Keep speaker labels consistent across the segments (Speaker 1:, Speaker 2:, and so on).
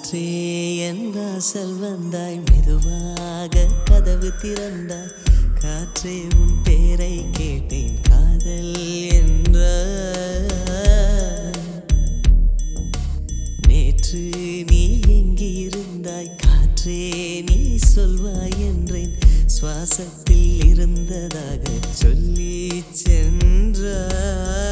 Speaker 1: காற்றே என் வாசல் வந்தாய் மெதுவாக கதவு திறந்தாய் காற்றே உன் பேரை கேட்டேன் காதல் என்ற நேற்று நீ எங்கே இருந்தாய் காற்றே நீ சொல்வாய் என்றேன் சுவாசத்தில் இருந்ததாக சொல்லி சென்றாய்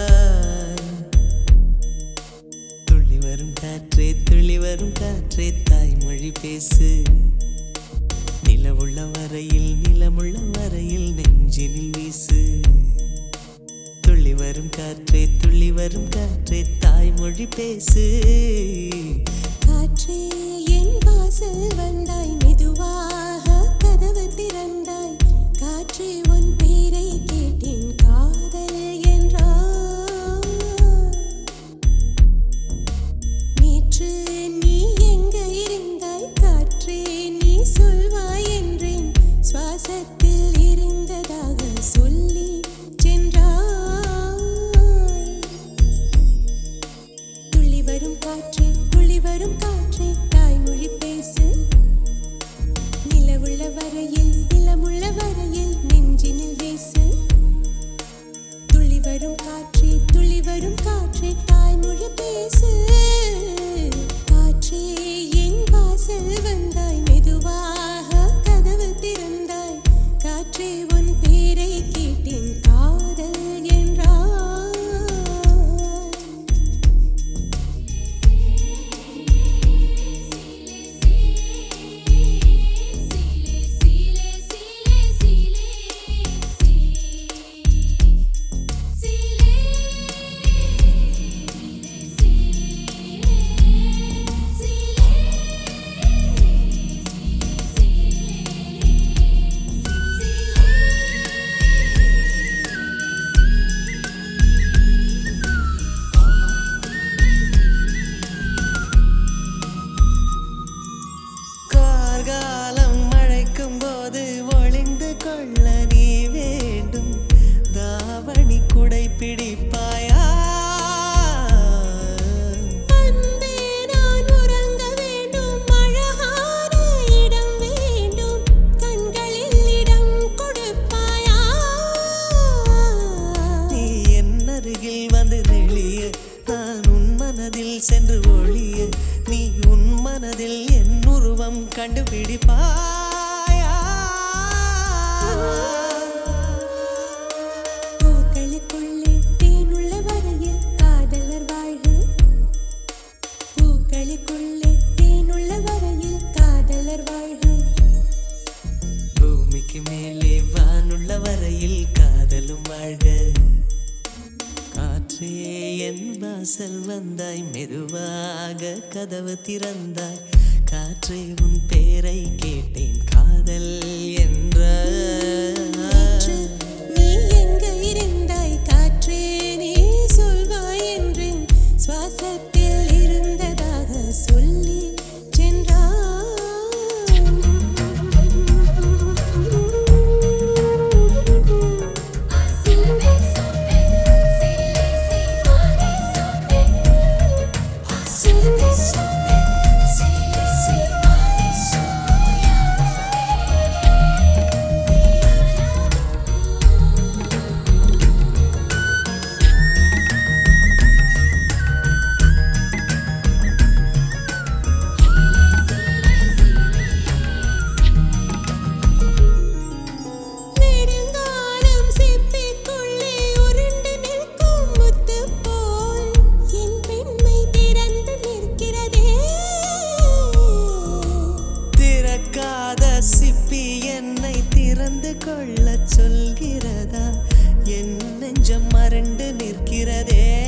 Speaker 1: துள்ளி வரும் காற்றே துள்ளி வரும் காற்றே தாய்மொழி பேசு நிலவுள்ள வரையில் நிலமுள்ள வரையில் நெஞ்சினில் வீசு துள்ளி வரும் காற்றே துள்ளி வரும் காற்றே தாய்மொழி பேசு
Speaker 2: காற்றே என் வாசல் வந்தாய் மெதுவாக கதவு திறந்தாய் காற்றே உன் பேரை கேட்டேன் காதல் என்றாய் நேற்று நீ எங்க இருந்தாய் காற்றே நீ சொல்வாய் என்றேன் சுவாசத்தில் இருந்ததாக சொல்லி சென்றாய் துள்ளி வரும் காற்றே துள்ளி வரும் காற்றே தாய்மொழி பேசு நிலவுள்ள வரையில் நிலமுள்ள வரையில் நெஞ்சினில் வீசு துள்ளி வரும் காற்றே துள்ளி வரும் காற்றே தாய்மொழி பேசு காற்றே என் வாசல் வந்தாய் மெதுவாக கதவு திறந்தாய் காற்றே உன் பேரை கேட்டேன் காதல் என்றாய்
Speaker 1: கார்காலம் மழைக்கும் போது ஒளிந்து கொள்ள நீ வேண்டும் தாவணி குடை பிடிப்பாயா
Speaker 2: அன்பே நான் உறங்க வேண்டும் அழகான இடம் வேண்டும் கண்களில் இடம் கொடுப்பாயா
Speaker 1: நீ என் அருகில் வந்து நெளிய நான் உன் மனதில் சென்று ஒளிய நீ உன் மனதில் என் உருவம் கண்டுபிடிப்பாயா
Speaker 2: பூக்களுக்குள்ளே தேனுள்ள வரையில் காதலர் வாழ்வு பூக்களுக்குள்ளே தேனுள்ள வரையில் காதலர் வாழ்வு
Speaker 1: பூமிக்கு மேலே வானுள்ள வரையில் காதலும் வாழ்க காற்றே என் வாசல் வந்தாய் மெதுவாக கதவு திறந்தாய் காற்றே உன் பேரை கேட்டேன் காதல் என்ற
Speaker 2: காற்று, நீ எங்க இருந்தாய் காற்றே நீ சொல்வாய் என்றேன் சுவாசத்தில் இருந்ததாக சொல்லி நெடுங்காலம் சிப்பிக்குள்ளே உருண்டு நிற்கும் முத்து போல் என் பெண்மை திறந்து நிற்கிறதே
Speaker 1: திறக்காத சிப்பி என்னை திறந்து கொள்ள சொல்கிறதா என் நெஞ்சம் மறண்டு நிற்கிறதே